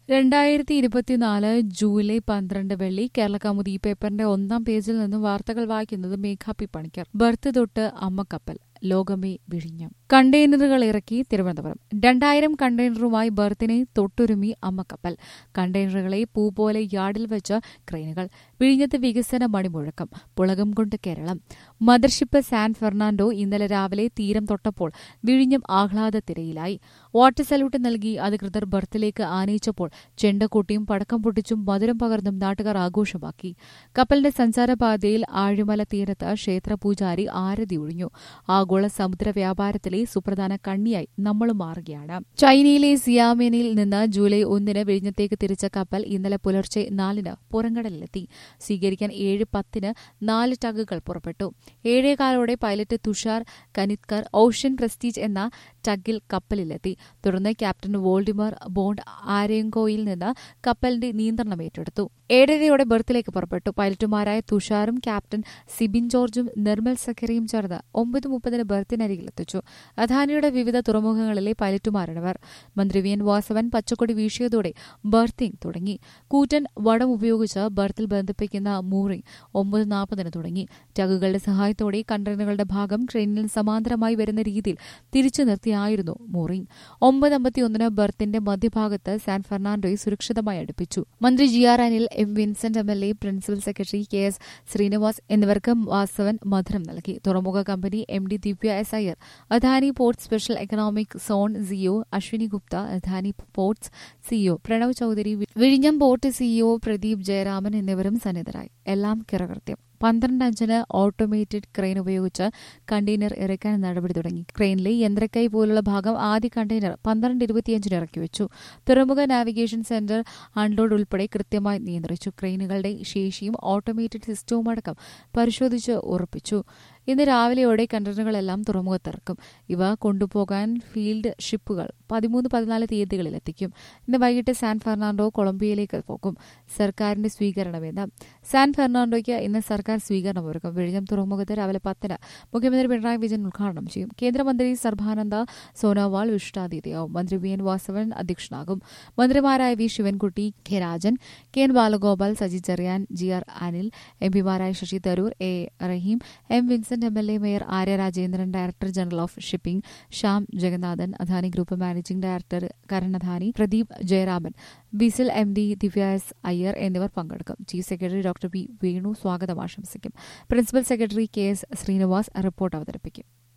രണ്ടായിരത്തി ഇരുപത്തിനാല് ജൂലൈ പന്ത്രണ്ട് വെള്ളി കേരള കൗമുദി പേപ്പറിന്റെ ഒന്നാം പേജിൽ നിന്നും വാർത്തകൾ വായിക്കുന്നത് മേഘ പി പണിക്കർ ബർത്ത് തൊട്ട് അമ്മ കപ്പൽ ലോകമേ വിഴിഞ്ഞം കണ്ടെയ്നറുകൾ ഇറക്കി തിരുവനന്തപുരം രണ്ടായിരം കണ്ടെയ്നറുമായി ബർത്തിനെ തൊട്ടുരുമി അമ്മ കപ്പൽ കണ്ടെയ്നറുകളെ പൂ പോലെ യാർഡിൽ വെച്ച ക്രെയിനുകൾ വിഴിഞ്ഞത്ത് വികസന മണിമുഴക്കം പുളകം കൊണ്ട് കേരളം മദർഷിപ്പ് സാൻ ഫെർണാണ്ടോ ഇന്നലെ രാവിലെ തീരം തൊട്ടപ്പോൾ വിഴിഞ്ഞം ആഹ്ലാദ തിരയിലായി വാട്ടർ സല്യൂട്ട് നൽകി അധികൃതർ ബർത്തിലേക്ക് ആനയിച്ചപ്പോൾ ചെണ്ടക്കൂട്ടിയും പടക്കം പൊട്ടിച്ചും മധുരം പകർന്നും നാട്ടുകാർ ആഘോഷമാക്കി കപ്പലിന്റെ സഞ്ചാരപാതയിൽ ആഴിമല തീരത്ത് ക്ഷേത്രപൂജാരി ആരതി ഒഴിഞ്ഞു ആഗോള സമുദ്ര വ്യാപാരത്തിലെ സുപ്രധാന കണ്ണിയായി നമ്മൾ മാറുകയാണ് ചൈനയിലെ സിയാമെനിൽ നിന്ന് ജൂലൈ ഒന്നിന് വിഴിഞ്ഞത്തേക്ക് തിരിച്ച കപ്പൽ ഇന്നലെ പുലർച്ചെ നാലിന് പുറംകടലിലെത്തി സ്വീകരിക്കാൻ ഏഴ് പത്തിന് നാല് ടഗുകൾ പുറപ്പെട്ടു ഏഴേകാലോടെ pilot Tushar Kanitkar ocean prestige എന്ന ടഗിൽ കപ്പലിലെത്തി തുടർന്ന് ക്യാപ്റ്റൻ വോൾഡിമർ ബോണ്ട് ആരേങ്കോയിൽ നിന്ന് കപ്പലിന്റെ നിയന്ത്രണം ഏറ്റെടുത്തു ഏഴരയോടെ ബർത്തിലേക്ക് പുറപ്പെട്ടു പൈലറ്റുമാരായ തുഷാറും ക്യാപ്റ്റൻ സിബിൻ ജോർജും നിർമ്മൽ സഖറിയും ചേർന്ന് ഒമ്പത് മുപ്പതിന് ബർത്തിനരികിലെത്തിച്ചു അദാനിയുടെ വിവിധ തുറമുഖങ്ങളിലെ പൈലറ്റുമാരാണവർ മന്ത്രി വി എൻ വാസവൻ പച്ചക്കൊടി വീശിയതോടെ ബർത്തിംഗ് തുടങ്ങി കൂറ്റൻ വടം ഉപയോഗിച്ച് ബർത്തിൽ ബന്ധിപ്പിക്കുന്ന മൂറിംഗ് ഒമ്പത് നാൽപ്പതിന് തുടങ്ങി ടഗുകളുടെ സഹായത്തോടെ കണ്ടെയ്നറുകളുടെ ഭാഗം ട്രെയിനിൽ സമാന്തരമായി വരുന്ന രീതിയിൽ തിരിച്ചു നിർത്തിയായിരുന്നു മൂറിംഗ് ഒമ്പത് അമ്പത്തിയൊന്നിന് ബർത്തിന്റെ മധ്യഭാഗത്ത് സാൻ ഫെർണാണ്ടോയെ സുരക്ഷിതമായി അടുപ്പിച്ചു മന്ത്രി G R Anil M Vincent M L A principal secretary K S Srinivas എന്നിവർക്ക് വാസവൻ മധുരം നൽകി തുറമുഖ company M D Divya S Iyer Adani port special economic zone CEO Ashwini Gupta Adani ports CEO Pranav Choudhary വിഴിഞ്ഞം പോർട്ട് സിഇഒ പ്രദീപ് ജയരാമൻ എന്നിവരും സന്നിധരായി എല്ലാം കിറകൃത്യം പന്ത്രണ്ട് അഞ്ചിന് ഓട്ടോമേറ്റഡ് ക്രെയിൻ ഉപയോഗിച്ച് കണ്ടെയ്നർ ഇറക്കാൻ നടപടി തുടങ്ങി ക്രെയിനിലെ യന്ത്രക്കൈ പോലുള്ള ഭാഗം ആദ്യ കണ്ടെയ്നർ പന്ത്രണ്ട് ഇരുപത്തിയഞ്ചിന് ഇറക്കി വെച്ചു തുറമുഖ നാവിഗേഷൻ സെന്റർ അൺലോഡ് ഉൾപ്പെടെ കൃത്യമായി നിയന്ത്രിച്ചു ക്രെയിനുകളുടെ ശേഷിയും ഓട്ടോമേറ്റഡ് സിസ്റ്റവും അടക്കം പരിശോധിച്ച് ഉറപ്പിച്ചു ഇന്ന് രാവിലെയോടെ കണ്ടെയ്നറുകളെല്ലാം തുറമുഖത്തിറക്കും ഇവ കൊണ്ടുപോകാൻ ഫീൽഡ് ഷിപ്പുകൾ പതിമൂന്ന് പതിനാല് തീയതികളിൽ എത്തിക്കും ഇന്ന് വൈകിട്ട് സാൻ ഫെർണാണ്ടോ കൊളംബിയയിലേക്ക് പോകും സർക്കാരിന്റെ സ്വീകരണമെന്ന് സാൻ ഫെർണാണ്ടോയ്ക്ക് ഇന്ന് സർക്കാർ സ്വീകരണം ഒരുക്കും വിഴിഞ്ഞം തുറമുഖത്ത് രാവിലെ പത്തിന് മുഖ്യമന്ത്രി പിണറായി വിജയൻ ഉദ്ഘാടനം ചെയ്യും കേന്ദ്രമന്ത്രി സർബാനന്ദ സോനോവാൾ വിശിഷ്ടാതിഥിയാവും മന്ത്രി വി എൻ വാസവൻ അധ്യക്ഷനാകും മന്ത്രിമാരായ V Sivankutty K Rajan K N Balagopal Saji Cherian G R Anil M പിമാരായ Shashi Tharoor A Rahim M Vincent M L A mayor Arya Rajendran director general of shipping Shyam Jagannathan Adani group managing director Karan Adani Pradeep Jayaraman ബിസിൽ M D Divya S Iyer എന്നിവർ പങ്കെടുക്കും chief secretary doctor P Venu സ്വാഗതം ആശംസിക്കും principal secretary K S Srinivas report അവതരിപ്പിക്കും